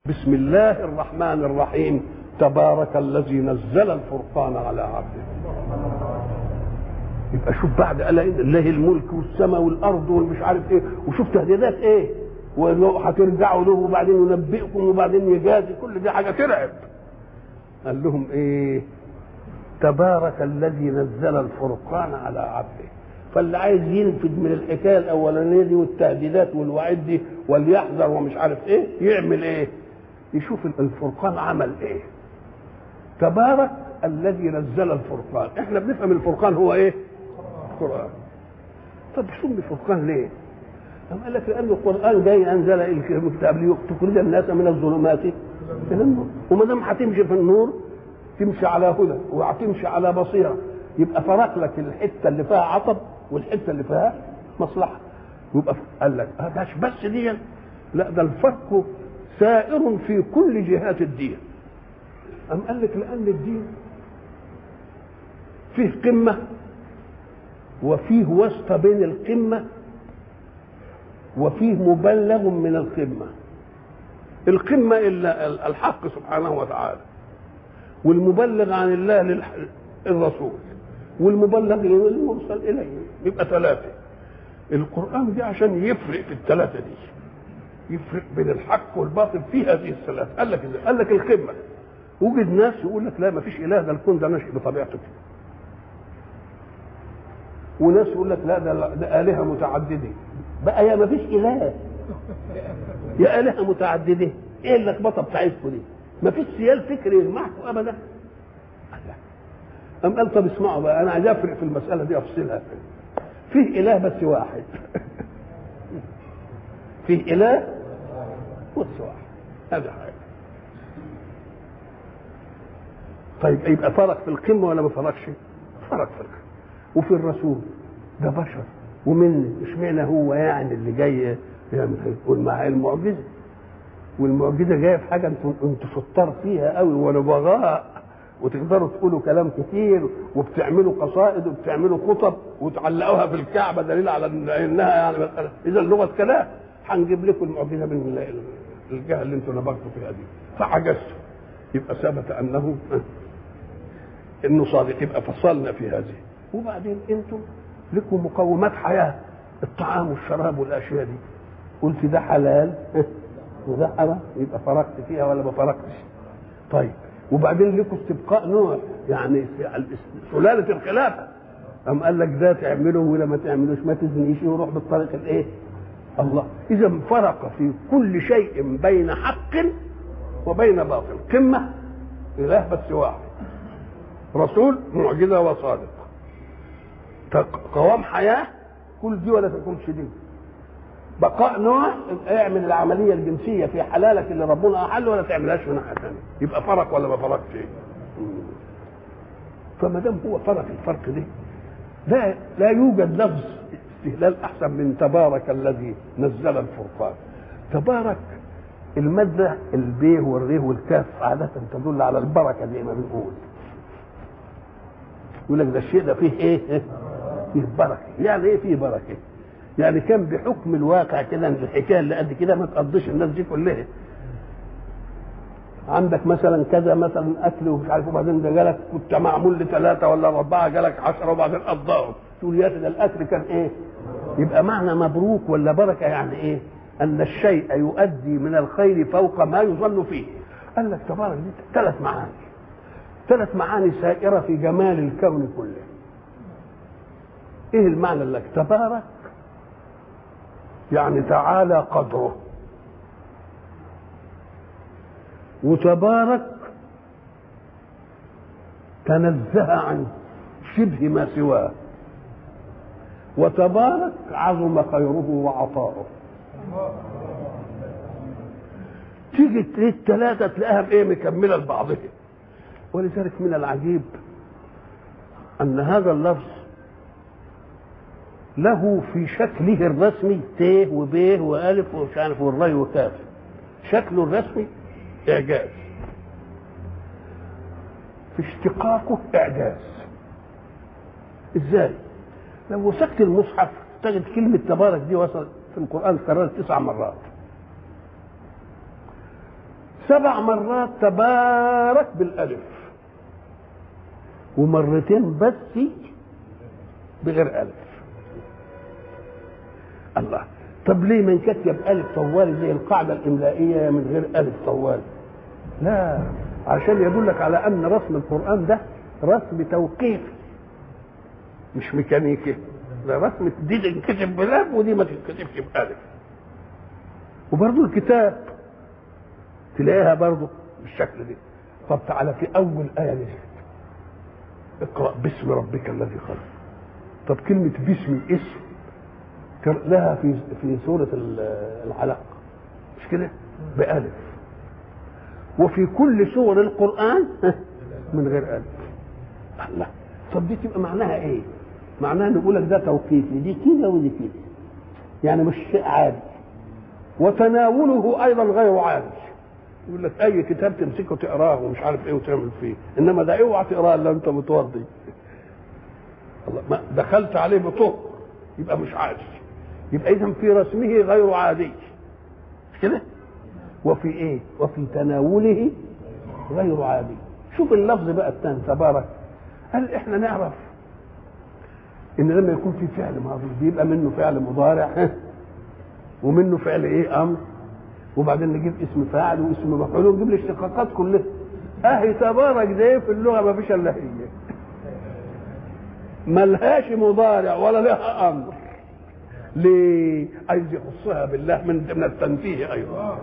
بسم الله الرحمن الرحيم تبارك الذي نزل الفرقان على عبده يبقى شوف بعد قال إن الله الملك والسماء والارض والمش عارف ايه وشوف تهديدات ايه وهترجعوا له وبعدين ينبئكم وبعدين يجازي كل دي حاجه ترعب قال لهم ايه تبارك الذي نزل الفرقان على عبده فاللي عايز ينفذ من الحكايه الاولانيه دي والتهديدات والوعيد دي وليحذر ومش عارف ايه يعمل ايه يشوف الفرقان عمل ايه تبارك الذي نزل الفرقان احنا بنفهم الفرقان هو ايه القران طب سمي فرقان ليه أم قال لك لأن القرآن جاي أنزل الكتاب ليخرج الناس من الظلمات إلى النور وما دام هتمشي في النور تمشي على هدى وهتمشي على بصيرة يبقى فرق لك الحتة اللي فيها عطب والحتة اللي فيها مصلحة يبقى قال لك هذا بس دي لا ده الفرق سائر في كل جهات الدين أم قال لك لأن الدين فيه قمة وفيه وسط بين القمة وفيه مبلغ من القمة القمة إلا الحق سبحانه وتعالى والمبلغ عن الله للرسول والمبلغ المرسل إليه يبقى ثلاثة القرآن دي عشان يفرق في الثلاثة دي يفرق بين الحق والباطل في هذه الثلاثة قال لك إذا قال لك القمة وجد ناس يقول لك لا ما فيش إله ده الكون ده نشئ بطبيعته كده وناس يقول لك لا ده, ده آلهة متعددة بقى يا ما فيش إله يا آلهة متعددة إيه اللخبطة بتاعتكم دي؟ ما فيش سيال فكري يجمعكم أبدا أم قال طب اسمعوا بقى أنا عايز أفرق في المسألة دي أفصلها فيه إله بس واحد فيه إله بس واحد هذا حاجة طيب يبقى فرق في القمة ولا ما فرقش؟ فرق في القمة وفي الرسول ده بشر ومن اشمعنى هو يعني اللي جاي يقول مع المعجزه والمعجزه جايه في حاجه انتوا انتوا شطار فيها قوي ونبغاء وتقدروا تقولوا كلام كتير وبتعملوا قصائد وبتعملوا خطب وتعلقوها في الكعبه دليل على انها يعني اذا لغه كلام هنجيب لكم المعجزه من الجهه اللي انتوا نبغتوا فيها دي فعجزتوا يبقى ثبت انه انه صادق يبقى فصلنا في هذه وبعدين انتم لكم مقومات حياه الطعام والشراب والاشياء دي قلت ده حلال وده حرام يبقى فرقت فيها ولا ما فرقتش طيب وبعدين لكم استبقاء نوع يعني سلاله الخلافه أم قال لك ده تعمله ولا ما تعملوش ما تزنيش وروح بالطريق الايه؟ الله اذا فرق في كل شيء بين حق وبين باطل قمه اله بس واحد رسول معجزه وصادق قوام حياه كل دي ولا تكونش دي بقاء نوع اعمل العمليه الجنسيه في حلالك اللي ربنا احل ولا تعملهاش في ناحيه ثانيه يبقى فرق ولا ما فرقش فما دام هو فرق الفرق ده لا لا يوجد لفظ استهلال احسن من تبارك الذي نزل الفرقان تبارك المادة البيه والريه والكاف عادة تدل على البركة زي ما بنقول يقول لك ده الشيء ده فيه ايه؟ فيه بركة يعني ايه فيه بركة؟ يعني كان بحكم الواقع كده ان الحكايه اللي قد كده ما تقضيش الناس دي كلها عندك مثلا كذا مثلا اكل ومش عارف وبعدين ده جالك كنت معمول لثلاثه ولا اربعه جالك عشره وبعدين قضاهم تقول يا ده الاكل كان ايه؟ يبقى معنى مبروك ولا بركه يعني ايه؟ ان الشيء يؤدي من الخير فوق ما يظن فيه قال لك تبارك دي ثلاث معاني ثلاث معاني سائره في جمال الكون كله ايه المعنى لك تبارك يعني تعالى قدره وتبارك تنزه عن شبه ما سواه وتبارك عظم خيره وعطاؤه تيجي الثلاثة تلاقيها بإيه مكملة لبعضها ولذلك من العجيب أن هذا اللفظ له في شكله الرسمي ت وب والف ومش عارف والراي وكاف شكله الرسمي اعجاز في اشتقاقه اعجاز ازاي لو مسكت المصحف تجد كلمه تبارك دي وصل في القران تكررت تسع مرات سبع مرات تبارك بالالف ومرتين بس بغير الف الله طب ليه من كتب الف طوالي زي القاعده الاملائيه من غير الف طوالي لا عشان يدلك على ان رسم القران ده رسم توقيفي مش ميكانيكي ده رسم دي تنكتب بلاب ودي ما تتكتبش بألف وبرضه الكتاب تلاقيها برضه بالشكل ده طب تعالى في أول آية نزلت اقرأ باسم ربك الذي خلق طب كلمة باسم اسم لها في في سورة العلق مش كده؟ بألف وفي كل سور القرآن من غير ألف الله طب دي تبقى معناها ايه؟ معناها نقول لك ده توقيفي دي كده ودي كده يعني مش شيء عادي وتناوله ايضا غير عادي يقول لك اي كتاب تمسكه تقراه ومش عارف ايه وتعمل فيه انما ده اوعى تقراه الا انت متوضي الله ما دخلت عليه بطهر يبقى مش عادي يبقى اذا في رسمه غير عادي مش كده وفي ايه وفي تناوله غير عادي شوف اللفظ بقى الثاني تبارك قال احنا نعرف ان لما يكون في فعل ماضي بيبقى منه فعل مضارع ومنه فعل ايه امر وبعدين نجيب اسم فاعل واسم مفعول ونجيب الاشتقاقات كلها اهي تبارك ده في اللغه ما فيش الا هي ملهاش مضارع ولا لها امر ليه عايز يخصها بالله من من التنزيه ايضا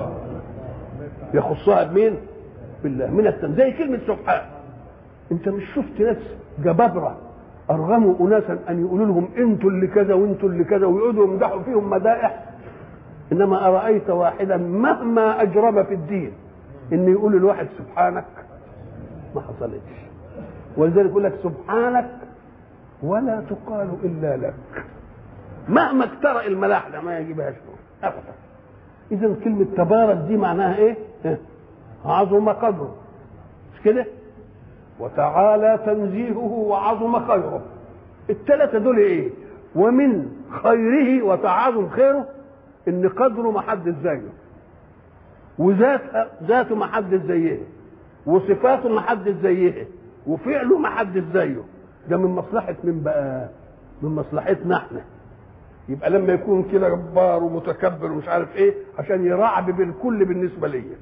يخصها بمين بالله من التنزيه زي كلمه سبحان انت مش شفت ناس جبابره ارغموا اناسا ان يقولوا لهم انتوا اللي كذا وانتوا اللي كذا ويقعدوا يمدحوا فيهم مدائح انما ارايت واحدا مهما اجرم في الدين ان يقول الواحد سبحانك ما حصلتش ولذلك يقول لك سبحانك ولا تقال الا لك مهما اكترأ الملاح ده ما يجيبهاش ابدا اذا كلمه تبارك دي معناها ايه عظم قدره مش كده وتعالى تنزيهه وعظم خيره الثلاثة دول ايه ومن خيره وتعاظم خيره ان قدره ما حد زيه وذات ذاته ما حد زيه وصفاته ما حد زيه وفعله ما حد زيه ده من مصلحة من بقى من مصلحتنا احنا يبقى لما يكون كده جبار ومتكبر ومش عارف ايه عشان يرعب بالكل بالنسبة ليا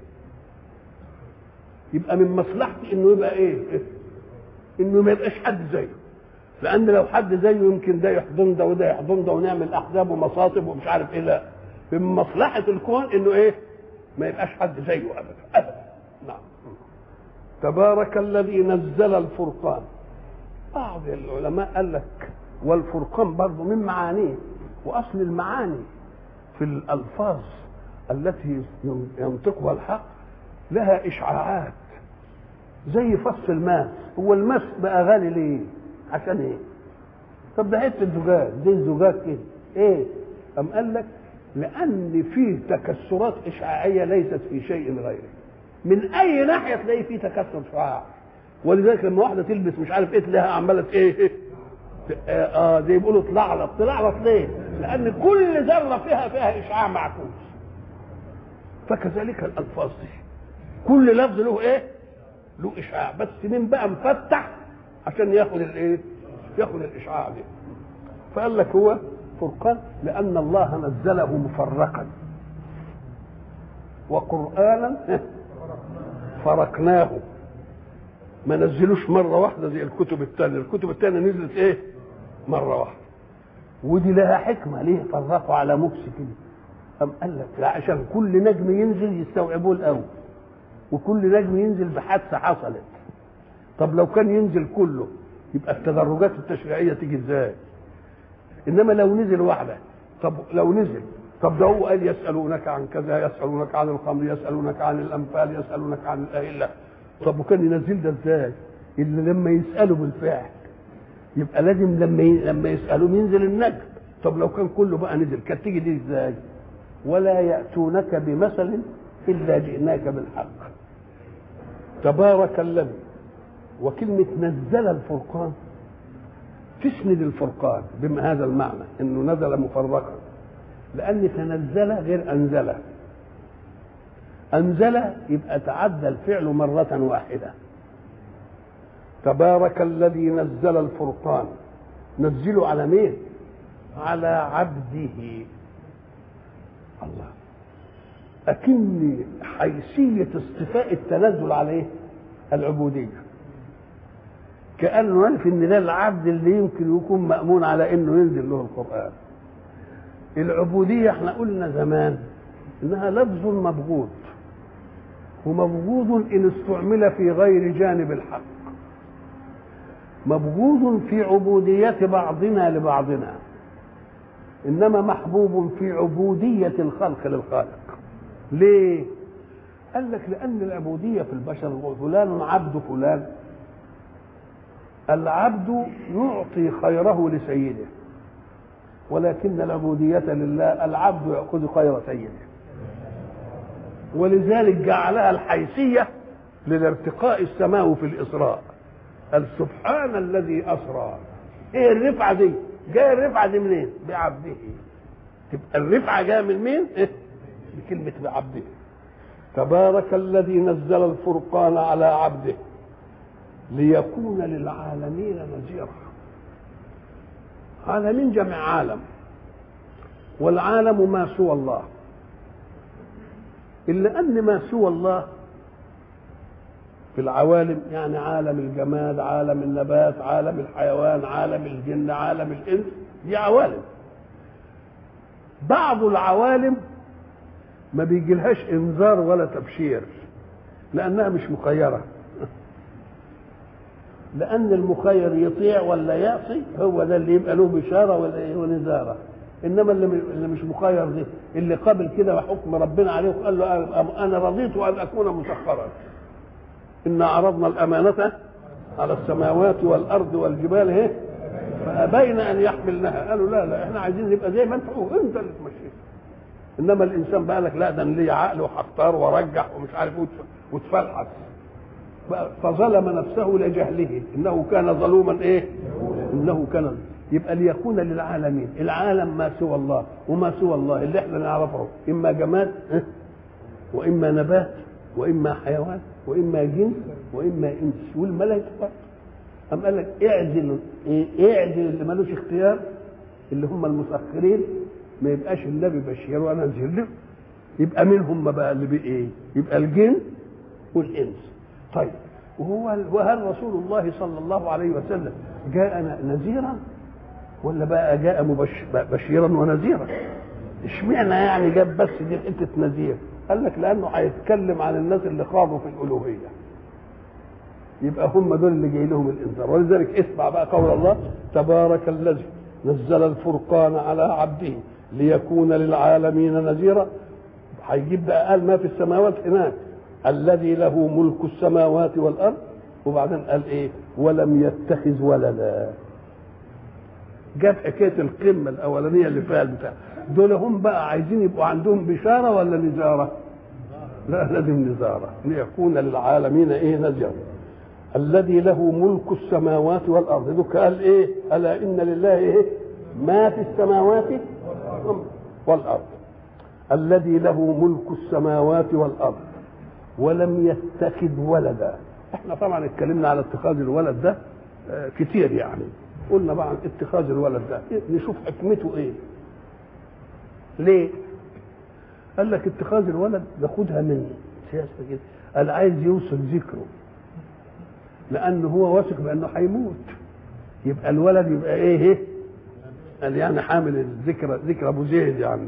يبقى من مصلحتي انه يبقى ايه انه ما يبقاش حد زيه لان لو حد زيه يمكن ده يحضن ده وده يحضن ده ونعمل احزاب ومصاطب ومش عارف ايه لا من مصلحه الكون انه ايه ما يبقاش حد زيه ابدا ابدا نعم تبارك الذي نزل الفرقان بعض العلماء قال لك والفرقان برضه من معانيه واصل المعاني في الالفاظ التي ينطقها الحق لها اشعاعات زي فص الماس هو الماس بقى غالي ليه عشان ايه طب ده حته زجاج دي زجاج كده ايه ام قال لك لان فيه تكسرات اشعاعيه ليست في شيء غيره من اي ناحيه تلاقي فيه تكسر شعاع ولذلك لما واحده تلبس مش عارف ايه تلاقيها عماله ايه اه زي بيقولوا تلعلط تلعلط ليه؟ لان كل ذره فيها فيها اشعاع معكوس فكذلك الالفاظ دي كل لفظ له ايه؟ له اشعاع بس مين بقى مفتح عشان ياخد الايه؟ ياخد الاشعاع ده فقال لك هو فرقان لان الله نزله مفرقا وقرانا فرقناه ما نزلوش مره واحده زي الكتب الثانيه الكتب الثانيه نزلت ايه مره واحده ودي لها حكمه ليه فرقوا على مكس كده أم قال لك لا عشان كل نجم ينزل يستوعبوه الاول وكل نجم ينزل بحادثه حصلت طب لو كان ينزل كله يبقى التدرجات التشريعيه تيجي ازاي انما لو نزل واحده طب لو نزل طب ده هو قال يسالونك عن كذا يسالونك عن الخمر يسالونك عن الانفال يسالونك عن الاهله طب وكان ينزل ده ازاي الا لما يسالوا بالفعل يبقى لازم لما لما يسالوا ينزل النجم طب لو كان كله بقى نزل كانت تيجي دي ازاي ولا ياتونك بمثل الا جئناك بالحق تبارك الذي وكلمة نزل الفرقان تسند الفرقان بما هذا المعنى انه نزل مفرقا لان تنزل غير انزل انزل يبقى تعدى الفعل مره واحده تبارك الذي نزل الفرقان نزله على مين على عبده الله أكن حيثية اصطفاء التنزل عليه العبودية كأنه عارف إن ده العبد اللي يمكن يكون مأمون على إنه ينزل له القرآن العبودية احنا قلنا زمان إنها لفظ مبغوض ومبغوض إن استعمل في غير جانب الحق مبغوض في عبودية بعضنا لبعضنا إنما محبوب في عبودية الخلق للخالق ليه؟ قال لك لأن العبودية في البشر فلان عبد فلان العبد يعطي خيره لسيده ولكن العبودية لله العبد يأخذ خير سيده ولذلك جعلها الحيثية للارتقاء السماوي في الإسراء قال سبحان الذي أسرى إيه الرفعة دي؟ جاي الرفعة دي منين؟ بعبده تبقى الرفعة جاية من مين؟ إيه؟ بكلمة بعبده تبارك الذي نزل الفرقان على عبده ليكون للعالمين نذيرا عالمين جمع عالم والعالم ما سوى الله إلا أن ما سوى الله في العوالم يعني عالم الجماد عالم النبات عالم الحيوان عالم الجن عالم الإنس دي عوالم بعض العوالم ما بيجيلهاش انذار ولا تبشير لانها مش مخيره لان المخير يطيع ولا يعصي هو ده اللي يبقى له بشاره ونذاره انما اللي اللي مش مخير ده اللي قبل كده وحكم ربنا عليه وقال له انا رضيت ان اكون مسخرا انا عرضنا الامانه على السماوات والارض والجبال اهي فابين ان يحملنها قالوا لا لا احنا عايزين نبقى زي ما انت انت اللي تمشيها انما الانسان بقى لك لا ده انا ليا عقل وهختار وارجح ومش عارف وتفلحس فظلم نفسه لجهله انه كان ظلوما ايه انه كان يبقى ليكون للعالمين العالم ما سوى الله وما سوى الله اللي احنا نعرفه اما جماد واما نبات واما حيوان واما جنس واما انس والملائكه برضه أم قال لك اعزل إيه اعزل اللي ملوش اختيار اللي هم المسخرين ما يبقاش النبي بشير وانا انزل له يبقى مين هم بقى اللي بايه؟ يبقى الجن والانس طيب وهو وهل رسول الله صلى الله عليه وسلم جاء نذيرا ولا بقى جاء مبشر بشيرا ونذيرا اشمعنى يعني جاب بس دي حته نذير قال لك لانه هيتكلم عن الناس اللي خاضوا في الالوهيه يبقى هم دول اللي جاي لهم الانذار ولذلك اسمع بقى قول الله تبارك الذي نزل الفرقان على عبده ليكون للعالمين نذيرا هيجيب بقى قال ما في السماوات هناك الذي له ملك السماوات والارض وبعدين قال ايه ولم يتخذ ولدا جاب حكايه القمه الاولانيه اللي فيها البتاع دول هم بقى عايزين يبقوا عندهم بشاره ولا نزاره لا لازم نزاره ليكون للعالمين ايه نذيرا الذي له ملك السماوات والارض دوك قال ايه الا ان لله ايه ما في السماوات والارض الذي له ملك السماوات والارض ولم يتخذ ولدا احنا طبعا اتكلمنا على اتخاذ الولد ده كتير يعني قلنا بقى عن اتخاذ الولد ده نشوف حكمته ايه ليه قال لك اتخاذ الولد ناخدها من سياسه كده قال عايز يوصل ذكره لانه هو واثق بانه هيموت يبقى الولد يبقى ايه ايه قال يعني حامل الذكرى ذكرى ابو زيد يعني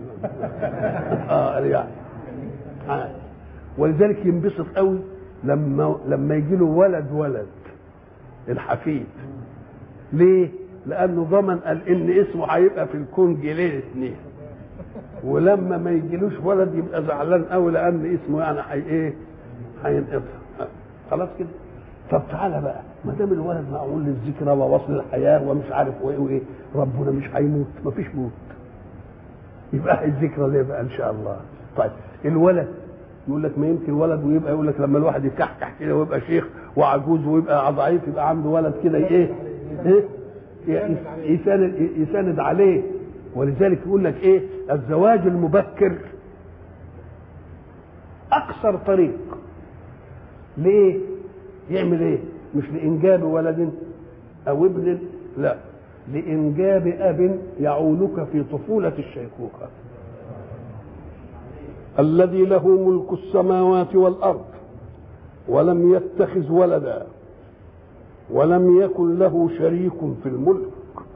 اه قال يعني آه. ولذلك ينبسط قوي لما لما يجي له ولد ولد الحفيد ليه؟ لانه ضمن قال ان اسمه هيبقى في الكون جيلين اثنين ولما ما يجيلوش ولد يبقى زعلان قوي لان اسمه يعني حي ايه؟ هينقطع خلاص كده طب تعالى بقى ما دام الولد معمول للذكرى ووصل الحياه ومش عارف وايه وايه ربنا مش هيموت ما فيش موت يبقى الذكرى ليه بقى ان شاء الله طيب الولد يقول لك ما يمكن ولد ويبقى يقول لك لما الواحد يكحكح كده ويبقى شيخ وعجوز ويبقى ضعيف يبقى عنده ولد كده ايه ايه يساند يساند عليه ولذلك يقول لك ايه الزواج المبكر اقصر طريق ليه يعمل ايه مش لانجاب ولد او ابن لا لانجاب اب يعولك في طفوله الشيخوخه الذي له ملك السماوات والارض ولم يتخذ ولدا ولم يكن له شريك في الملك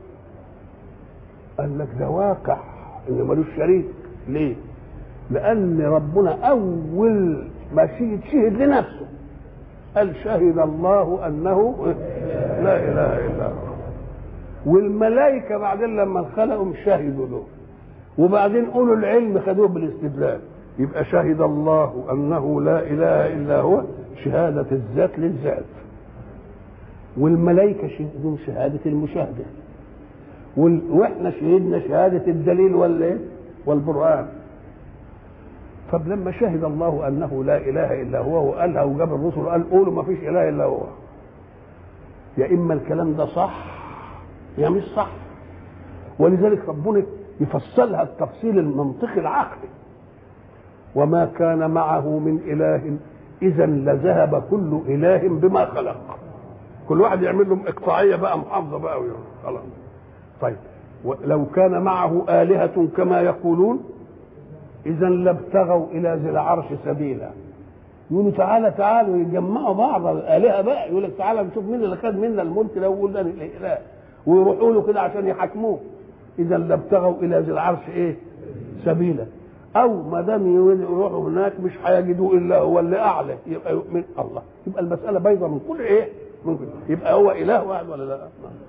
قال لك ده واقع ان ملوش شريك ليه لان ربنا اول ما شهد شهد لنفسه قال شهد الله انه لا اله الا هو والملائكه بعدين لما خلقوا شهدوا له وبعدين اولو العلم خدوه بالاستدلال يبقى شهد الله انه لا اله الا هو شهاده الذات للذات والملائكه شهدوا شهاده المشاهده واحنا شهدنا شهاده الدليل ولا والبرهان طب لما شهد الله انه لا اله الا هو وقالها وجاب الرسل قال قولوا ما فيش اله الا هو يا اما الكلام ده صح يا مش صح ولذلك ربنا يفصلها التفصيل المنطقي العقلي وما كان معه من اله اذا لذهب كل اله بما خلق كل واحد يعمل لهم اقطاعيه بقى محافظه بقى خلاص طيب لو كان معه آلهة كما يقولون إذا لابتغوا إلى ذي العرش سبيلا يقولوا تعالى تعالوا يجمعوا بعض الآلهة بقى يقول لك تعالى نشوف مين اللي خد منا الملك لو قلنا الإله ويروحوا له كده عشان يحاكموه إذا لابتغوا إلى ذي العرش إيه؟ سبيلا أو ما دام يروحوا هناك مش هيجدوا إلا هو اللي أعلى يبقى يؤمن الله يبقى المسألة بيضة من كل إيه؟ ممكن يبقى هو إله واحد ولا لا؟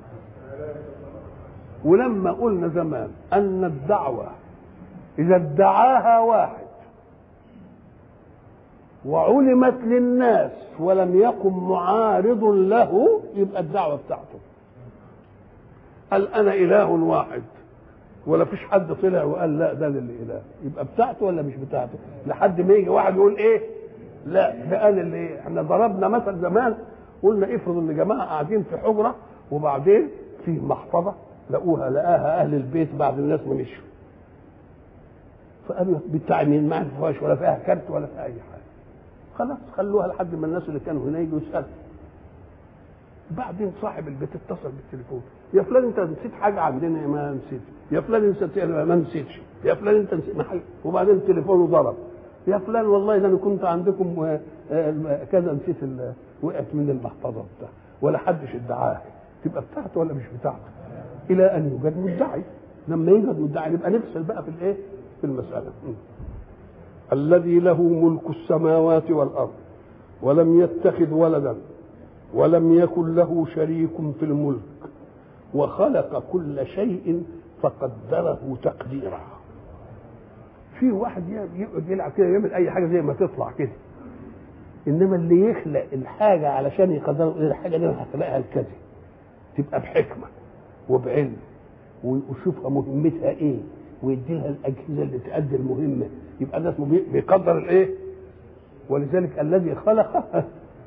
ولما قلنا زمان ان الدعوه اذا ادعاها واحد وعلمت للناس ولم يقم معارض له يبقى الدعوه بتاعته قال انا اله واحد ولا فيش حد طلع وقال لا ده للاله يبقى بتاعته ولا مش بتاعته لحد ما يجي واحد يقول ايه لا ده انا اللي إيه؟ احنا ضربنا مثل زمان قلنا افرض ان جماعه قاعدين في حجره وبعدين في محفظه لقوها لقاها اهل البيت بعد الناس ما مشوا فقالوا بتاع مين ما عرفوهاش ولا فيها كارت ولا فيها اي حاجه خلاص خلوها لحد ما الناس اللي كانوا هنا يجوا يسالوا بعدين صاحب البيت اتصل بالتليفون يا فلان انت نسيت حاجه عندنا ما نسيت يا فلان انت ما نسيتش يا فلان انت نسيت محل وبعدين تليفونه ضرب يا فلان والله ده انا كنت عندكم كذا نسيت وقعت من المحفظه بتاع ولا حدش ادعاها تبقى بتاعته ولا مش بتاعته الى ان يوجد مدعي لما يوجد مدعي يبقى نفصل بقى في الايه في المساله م. الذي له ملك السماوات والارض ولم يتخذ ولدا ولم يكن له شريك في الملك وخلق كل شيء فقدره تقديرا في واحد يقعد يلعب كده يعمل اي حاجه زي ما تطلع كده انما اللي يخلق الحاجه علشان يقدرها الحاجه دي انا هخلقها كذا تبقى بحكمه وبعلم ويشوفها مهمتها ايه ويدي لها الاجهزه اللي تؤدي المهمه يبقى ده اسمه بيقدر الايه ولذلك الذي خلق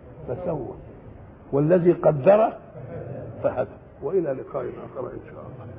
فسوى والذي قدر فهدى والى لقاء اخر ان شاء الله